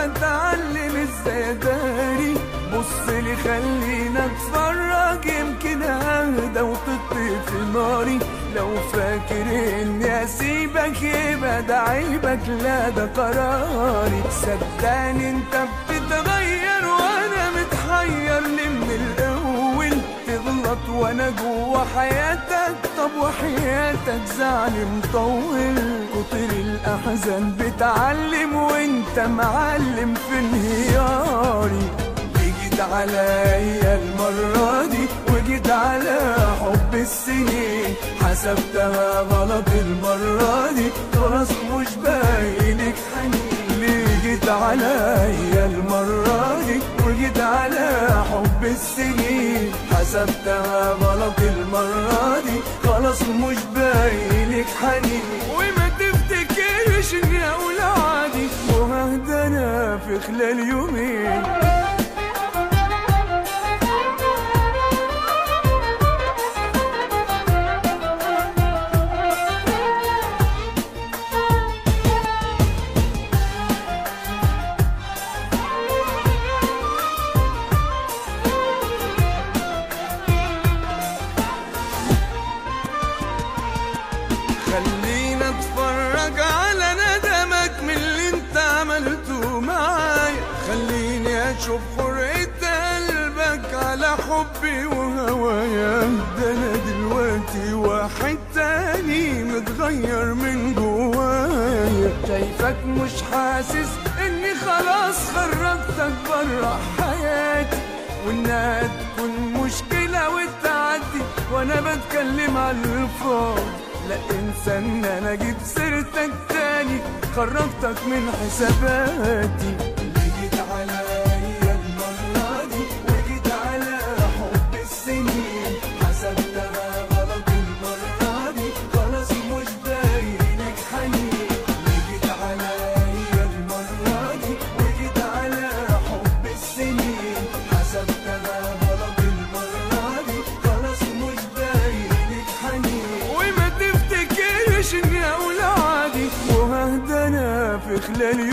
اتعلم ازاي اداري بص لي خلينا اتفرج يمكن اهدى وتطفي في ناري لو فاكر اني اسيبك يبقى ده عيبك لا ده قراري صدقني انت بتتغير وانا متحير ليه من الاول تغلط وانا جوا حياتك طب وحياتك زعل مطول كتر الاحزان بتعلم وانت معلم في انهياري جيت عليا المرة دي وجيت على حب السنين حسبتها غلط المرة دي خلاص مش باينك حنين ليه جيت عليا المرة دي وجيت على حب السنين حسبتها غلط المرة دي خلاص مش باينك حنين وما تفتكرش اني اقول عادي وههدى انا في خلال يومين خلينا اتفرج على ندمك من اللي انت عملته معايا خليني اشوف حرية قلبك على حبي وهوايا ده انا دلوقتي واحد تاني متغير من جوايا شايفك مش حاسس اني خلاص خرجتك برا حياتي وانها تكون مشكلة وتعدي وانا بتكلم على الفاضي لا انسى ان انا جيت سيرتك تاني خرجتك من حساباتي اللي جيت عليا المرة دي وجيت على حب السنين حسبتها غلط المرة دي خلاص مش باينك حنين اللي جيت عليا المرة دي وجيت على حب السنين حسبتها غلط المرة دي خلاص مش باينك حنين وما تفتكرش اني اقول عادي وههدى انا في خلال